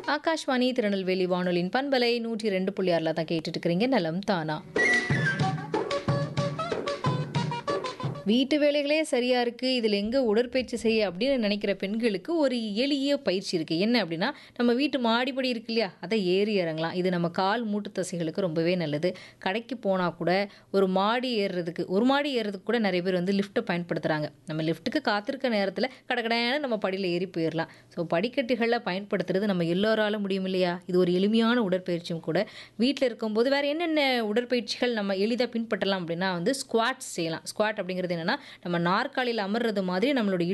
ஆகாஷ்வாணி திருநெல்வேலி வானொலியின் பண்பலை நூற்றி ரெண்டு புள்ளி ஆறில் தான் கேட்டுட்டு இருக்கிறீங்க நலம் தானா வீட்டு வேலைகளே சரியா இருக்கு இதில் எங்கே உடற்பயிற்சி செய்ய அப்படின்னு நினைக்கிற பெண்களுக்கு ஒரு எளிய பயிற்சி இருக்கு என்ன அப்படின்னா நம்ம வீட்டு மாடிப்படி இருக்கு இல்லையா அதை ஏறி இறங்கலாம் இது நம்ம கால் மூட்டு தசைகளுக்கு ரொம்பவே நல்லது கடைக்கு போனால் கூட ஒரு மாடி ஏறுறதுக்கு ஒரு மாடி ஏறுறதுக்கு கூட நிறைய பேர் வந்து லிஃப்ட்டை பயன்படுத்துகிறாங்க நம்ம லிஃப்ட்டுக்கு காத்திருக்க நேரத்தில் கடகடையான நம்ம படியில் ஏறி போயிடலாம் ஸோ படிக்கட்டுகளில் பயன்படுத்துறது நம்ம எல்லோராலும் முடியும் இல்லையா இது ஒரு எளிமையான உடற்பயிற்சியும் கூட வீட்டில் இருக்கும்போது வேறு என்னென்ன உடற்பயிற்சிகள் நம்ம எளிதாக பின்பற்றலாம் அப்படின்னா வந்து ஸ்குவாட்ஸ் செய்யலாம் ஸ்குவாட் அப்படிங்கிறது என்னென்னா நம்ம நாற்காலியில் அமர்றது மாதிரி நம்மளுடைய